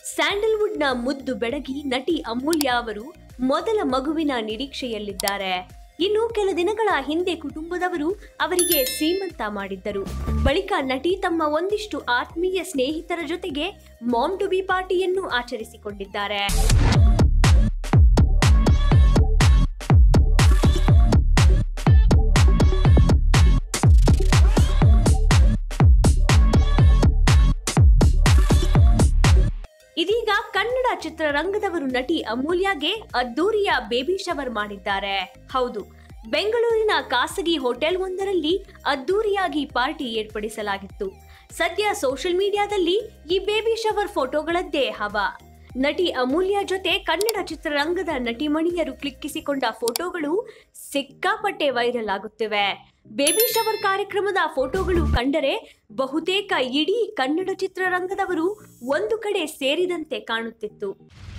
ಸ್ಯಾಂಡಲ್ವುಡ್ನ ಮುದ್ದು ಬೆಡಗಿ ನಟಿ ಅಮೂಲ್ಯ ಅವರು ಮೊದಲ ಮಗುವಿನ ನಿರೀಕ್ಷೆಯಲ್ಲಿದ್ದಾರೆ ಇನ್ನು ಕೆಲ ದಿನಗಳ ಹಿಂದೆ ಕುಟುಂಬದವರು ಅವರಿಗೆ ಸೀಮಂತ ಮಾಡಿದ್ದರು ಬಳಿಕ ನಟಿ ತಮ್ಮ ಒಂದಿಷ್ಟು ಆತ್ಮೀಯ ಸ್ನೇಹಿತರ ಜೊತೆಗೆ ಮಾಮ್ ಟು ಬಿ ಪಾರ್ಟಿಯನ್ನು ಆಚರಿಸಿಕೊಂಡಿದ್ದಾರೆ ಇದೀಗ ಕನ್ನಡ ಚಿತ್ರರಂಗದವರು ನಟಿ ಅಮೂಲ್ಯಗೆ ಅದ್ದೂರಿಯ ಬೇಬಿ ಶವರ್ ಮಾಡಿದ್ದಾರೆ ಹೌದು ಬೆಂಗಳೂರಿನ ಖಾಸಗಿ ಹೋಟೆಲ್ ಒಂದರಲ್ಲಿ ಅದ್ದೂರಿಯಾಗಿ ಪಾರ್ಟಿ ಏರ್ಪಡಿಸಲಾಗಿತ್ತು ಸದ್ಯ ಸೋಷಿಯಲ್ ಮೀಡಿಯಾದಲ್ಲಿ ಈ ಬೇಬಿ ಶವರ್ ಫೋಟೋಗಳದ್ದೇ ಹವಾ ನಟಿ ಅಮೂಲ್ಯ ಜೊತೆ ಕನ್ನಡ ಚಿತ್ರರಂಗದ ನಟಿಮಣಿಯರು ಕ್ಲಿಕ್ಕಿಸಿಕೊಂಡ ಫೋಟೋಗಳು ಸಿಕ್ಕಾಪಟ್ಟೆ ವೈರಲ್ ಆಗುತ್ತಿವೆ ಬೇಬಿ ಶವರ್ ಕಾರ್ಯಕ್ರಮದ ಫೋಟೋಗಳು ಕಂಡರೆ ಬಹುತೇಕ ಇಡೀ ಕನ್ನಡ ಚಿತ್ರರಂಗದವರು ಒಂದು ಕಡೆ ಸೇರಿದಂತೆ ಕಾಣುತ್ತಿತ್ತು